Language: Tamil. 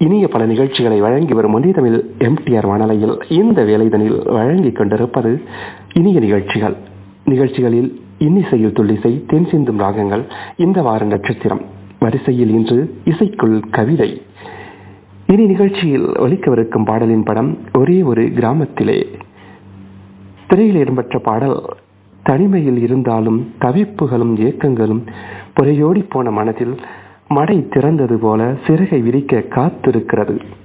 இனிய பல நிகழ்ச்சிகளை வழங்கி வரும் ஒன்றிய தமிழ் எம்டிஆர் வானலையில் இந்த வேலைதனில் வழங்கிக் கொண்டிருப்பது இனிய நிகழ்ச்சிகள் நிகழ்ச்சிகளில் இன்னிசையில் துள்ளிசை தென் சிந்தும் ராகங்கள் இந்த வார நட்சத்திரம் வரிசையில் இன்று இசைக்குள் கவிதை இனி நிகழ்ச்சியில் ஒலிக்கவிருக்கும் பாடலின் படம் ஒரே ஒரு கிராமத்திலே திரையில் இடம்பெற்ற பாடல் தனிமையில் இருந்தாலும் தவிப்புகளும் ஏக்கங்களும் புறையோடி போன மனதில் மடை திறந்தது போல சிறகை விரிக்க காத்திருக்கிறது